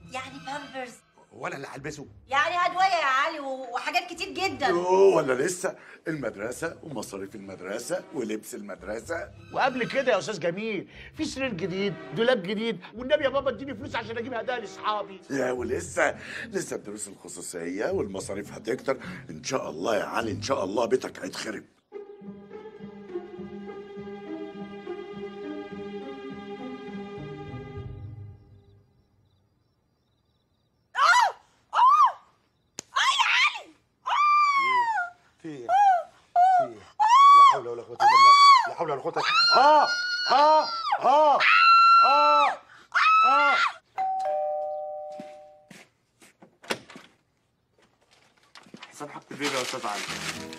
يعني بامبرز وانا اللي هلبسه يعني ادويه يا علي و- وحاجات كتير جدا اوه ولا لسه المدرسه ومصاريف المدرسه ولبس المدرسه وقبل كده يا استاذ جميل في سرير جديد دولاب جديد والنبي يا بابا اديني فلوس عشان اجيب هدايا لاصحابي يا ولسه لسه الدروس الخصوصيه والمصاريف هتكتر ان شاء الله يا علي ان شاء الله بيتك هيتخرب في ايه؟ في ايه؟ لا حول ولا قوة إلا بالله لا حول ولا قوة آه آه آه آه آه سامحك كتير يا استاذ علي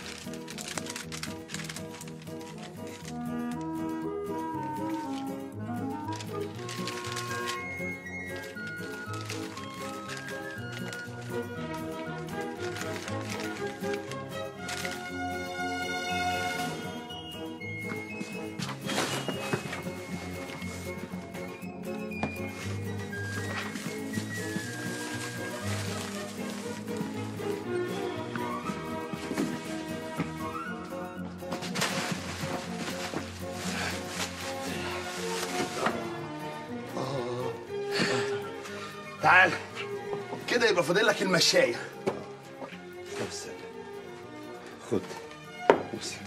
تعال كده يبقى فاضل لك المشاية بس خد امسك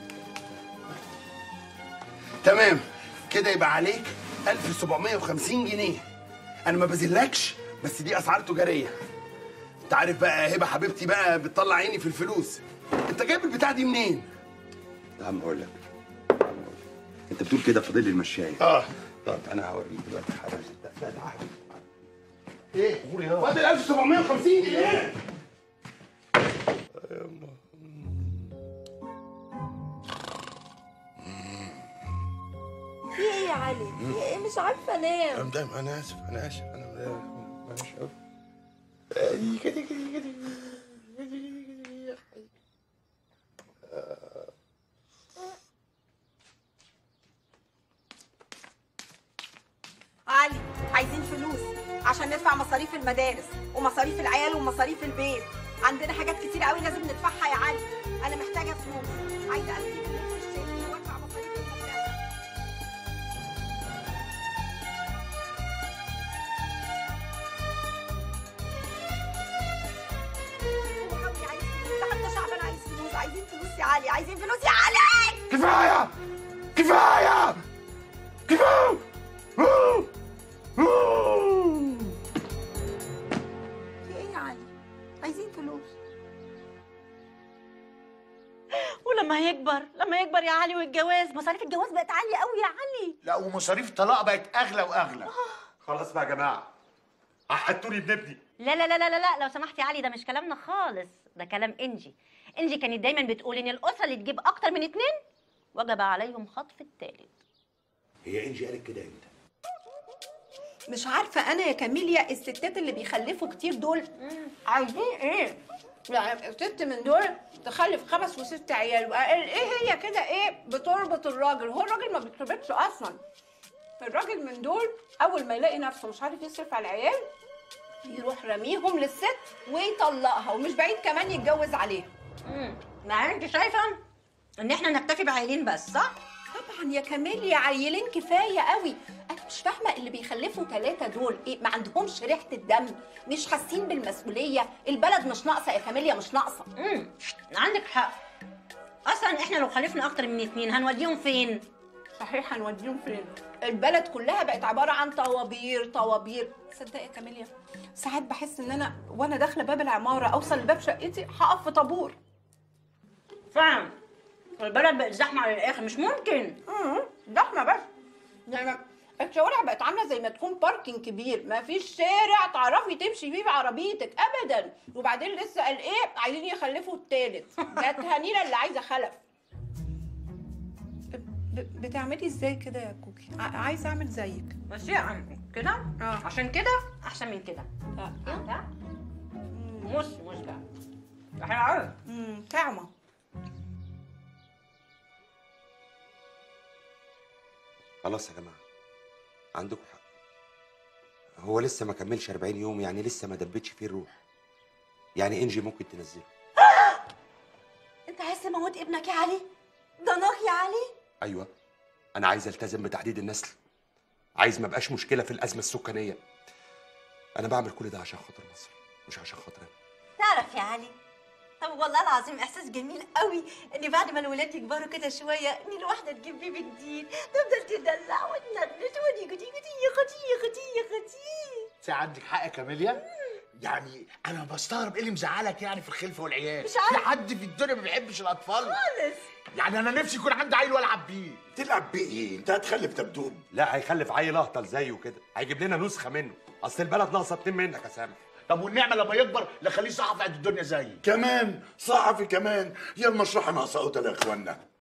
تمام كده يبقى عليك 1750 جنيه انا ما بذلكش بس دي اسعار تجاريه انت عارف بقى هبه حبيبتي بقى بتطلع عيني في الفلوس انت جايب البتاع دي منين يا عم اقول لك انت بتقول كده فاضل لي المشاية اه طب انا هوريك دلوقتي حالا لا ده عهد. ايه قول يا فاضل 1750 جنيه في ايه يا علي في ايه مش عارفه انام مدام انا اسف انا اسف انا مش قوي كده كده كده علي عايزين فلوس عشان ندفع مصاريف المدارس ومصاريف العيال ومصاريف البيت عندنا حاجات كتير قوي لازم ندفعها يا علي انا محتاجه فلوس عايزه اجيب اللبس الشتوي وادفع مصاريف المدرسه هو قوي عايز فلوس ده حتى شعبنا عايز فلوس عايزين فلوس يا علي عايزين فلوس يا علي كفايه كفايه كفايه في ايه يا علي عايزين فلوس ولما هيكبر لما يكبر يا علي والجواز مصاريف الجواز بقت عاليه قوي يا علي لا ومصاريف الطلاق بقت اغلى واغلى خلاص بقى يا جماعه قعدتوني ابن ابني لا لا لا لا لا لا لو سمحت يا علي ده مش كلامنا خالص ده كلام انجي انجي كانت دايما بتقول ان الاسره اللي تجيب اكتر من اتنين وجب عليهم خطف التالت هي انجي قالت كده امتى مش عارفه انا يا كاميليا الستات اللي بيخلفوا كتير دول عايزين ايه يعني ست من دول تخلف خمس وست عيال وقال ايه هي كده ايه بتربط الراجل هو الراجل ما بيتربطش اصلا الراجل من دول اول ما يلاقي نفسه مش عارف يصرف على العيال يروح راميهم للست ويطلقها ومش بعيد كمان يتجوز عليها مع انت شايفه ان احنا نكتفي بعيلين بس صح طبعا يا كاميليا عيلين كفايه قوي انا مش فاهمه اللي بيخلفوا ثلاثه دول ايه ما عندهمش ريحه الدم مش حاسين بالمسؤوليه البلد مش ناقصه يا كاميليا مش ناقصه امم عندك حق اصلا احنا لو خلفنا اكتر من اتنين هنوديهم فين صحيح هنوديهم فين البلد كلها بقت عباره عن طوابير طوابير تصدق يا كاميليا ساعات بحس ان انا وانا داخله باب العماره اوصل لباب شقتي هقف في طابور فاهم البلد بقت زحمه على الاخر مش ممكن امم زحمه بس يعني الشوارع بقت عامله زي ما تكون باركينج كبير ما فيش شارع تعرفي تمشي فيه بعربيتك ابدا وبعدين لسه قال ايه عايزين يخلفوا التالت ده تهانينا اللي عايزه خلف ب- بتعملي ازاي كده يا كوكي ع- عايزه اعمل زيك بس يعني كده اه عشان كده احسن من كده اه ده موس موس بقى ده حلو قوي امم طعمه خلاص يا جماعة عندكم حق هو لسه ما كملش 40 يوم يعني لسه ما دبتش فيه الروح يعني انجي ممكن تنزله انت عايز تموت ابنك يا علي ضناك يا علي ايوه انا عايز التزم بتحديد النسل عايز ما بقاش مشكله في الازمه السكانيه انا بعمل كل ده عشان خاطر مصر مش عشان خاطر انا تعرف يا علي طب والله العظيم احساس جميل قوي ان بعد ما الولاد يكبروا كده شويه ان الواحده تجيب بيبي جديد تفضل تدلع وتنغنش ودي جدي جدي يا اختي يا اختي يا اختي انت عندك حق يا كاميليا يعني انا بستغرب ايه اللي مزعلك يعني في الخلفه والعيال مش عارف. في حد في الدنيا ما بيحبش الاطفال خالص يعني انا نفسي يكون عندي عيل والعب بيه تلعب بايه انت هتخلف دبدوب لا هيخلف عيل اهطل زيه كده هيجيب لنا نسخه منه اصل البلد ناقصه اتنين منك يا سامح طب والنعمه لما يكبر نخليه صحفي قد الدنيا زيي كمان صحفي كمان يا المشرحه ناقصه قتل يا اخوانا